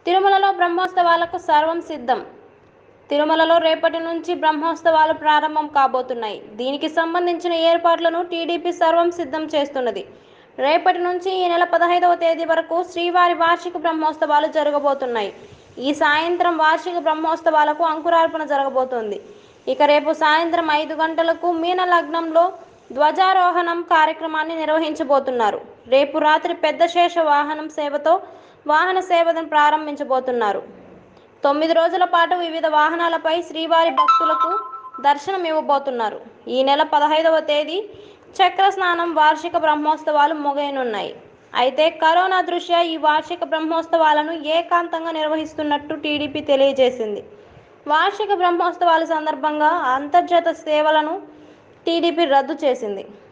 తిరుమలలో బ్రహ్మోత్సవాలకు సర్వం సిద్ధం తిరుమలలో రేపటి నుంచి బ్రహ్మోత్సవాలు ప్రారంభం కాబోతున్నాయి దీనికి సంబంధించిన ఏర్పాట్లను టీడీపీ సర్వం సిద్ధం చేస్తున్నది రేపటి నుంచి ఈ నెల పదహైదవ తేదీ వరకు శ్రీవారి వార్షిక బ్రహ్మోత్సవాలు జరగబోతున్నాయి ఈ సాయంత్రం వార్షిక బ్రహ్మోత్సవాలకు అంకురార్పణ జరగబోతోంది ఇక రేపు సాయంత్రం ఐదు గంటలకు మీన లగ్నంలో ధ్వజారోహణం కార్యక్రమాన్ని నిర్వహించబోతున్నారు రేపు రాత్రి పెద్ద శేష వాహనం సేవతో వాహన సేవను ప్రారంభించబోతున్నారు తొమ్మిది రోజుల పాటు వివిధ వాహనాలపై శ్రీవారి భక్తులకు దర్శనం ఇవ్వబోతున్నారు ఈ నెల పదహైదవ తేదీ చక్ర స్నానం వార్షిక బ్రహ్మోత్సవాలు ముగియనున్నాయి అయితే కరోనా దృష్ట్యా ఈ వార్షిక బ్రహ్మోత్సవాలను ఏకాంతంగా నిర్వహిస్తున్నట్టు టీడీపీ తెలియజేసింది వార్షిక బ్రహ్మోత్సవాల సందర్భంగా అంతర్జాత సేవలను టీడీపీ రద్దు చేసింది